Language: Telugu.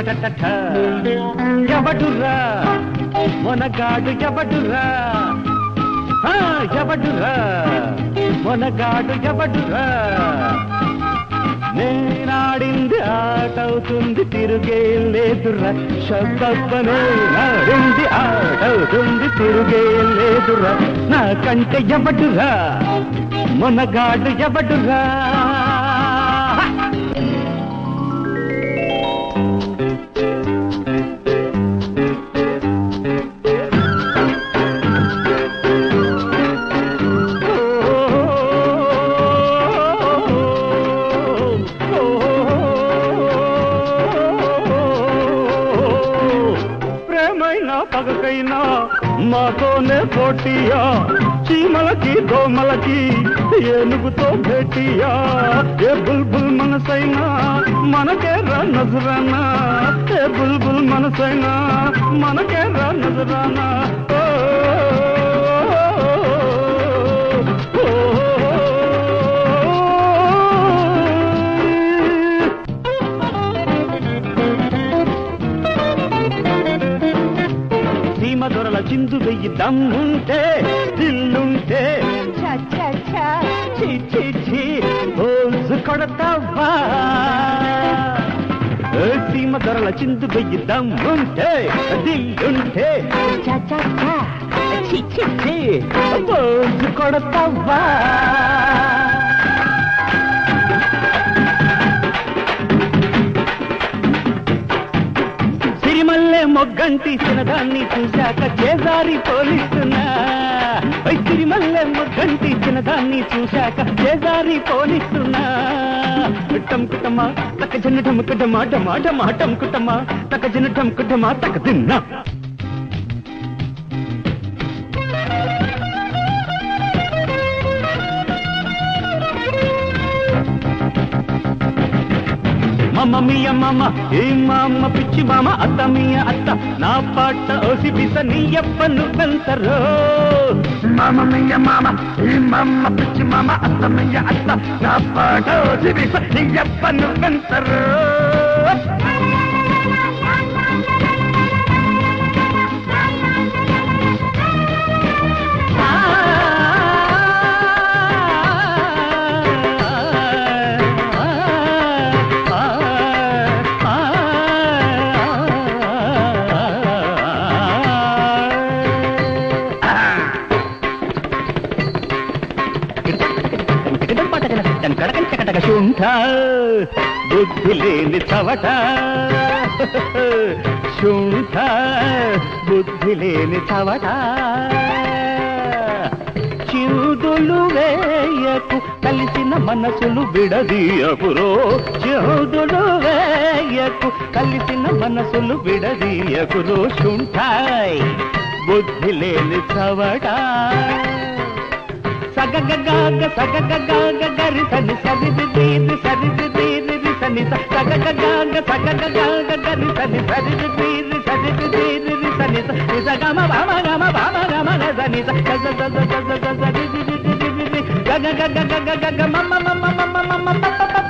టటటట. ఎవడురా మొనగాడు ఎవడురా ఆ, ఎవడురా మొనగాడు ఎవడురా నేనాడింది ఆటవుతుంది తిరుగే లేదురా శబ్దప్పనే నాడింది ఆటవుతుంది తిరుగే లేదురా నాకంటే ఎవడురా మొనగాడు ఎవడురా ప్రేమైనా పగకైనా మాతోనే పోటీయా చీమలకి దోమలకి ఏనుగుతో భేటీయా ఏ బుల్బుల్ మనసైనా మనకే రా నజరానా ఏ బుల్బుల్ మనసైనా మనకే రా నజరానా ఓ, ఓ, ఓ, సీమ దొరల చిందు వెయ్యి దమ్ముంటే దిల్లుంటే ఛ, ఛ, ఛ. ఛీ ఛీ ఛీ హోల్స్ కొడతావా ఏ సీమ దొరల చిందు వెయ్యి దమ్ముంటే దిల్లుంటే ఛ, ఛ, ఛ. ఛీ ఛీ ఛీ హోల్స్ కొడతావా సిరిమల్లె మొగ్గంటి చిన్నదాన్ని చూశాక చేజారి పోలిస్తున్నా ఓయ్ సిరిమల్లె మొగ్గంటి చిన్నదాన్ని చూశాక చేజారి పోలిస్తున్నా టంకుటమా తక జన టముకుటమా టమా టమా టంకుటమా తక జన టముకుటమా తక తిన్నా మమ్మ మియ మమ్మ ఏ మామ పిచ్చి మామ అత్త మియ అత్త నా పాట ఓసి బిస నీయప్ప నువ్వెంతరో మామ మియ మామ ఏ మామ పిచ్చి మామ అత్త మియ అత్త నా పాట ఓసి బిస నీయప్ప నువ్వెంతరో బుద్ధి లేని చవట శుంఠ బుద్ధి లేని చవట చిరుదులు వేయకు కలిసిన మనసులు విడదీయకురో చిరుదులు వేయకు కలిసిన మనసులు విడదీయకురో శుంఠాయ్ బుద్ధి లేని చవట సగగగాగ సగగగాగ గరి సని సరిది దీది సరిది దీది రి సని స సగగగాగ సగగగాగ గరి సని సరిది దీది సరిది దీది రి సని స ని స గమ భమ గమ భమ గమ గ సని స గ గ గ గ గ గ గ రి రి రి రి రి రి గ గ గ గ గ గ గ గ మ మ మ మ మ మ మ మ ప ప ప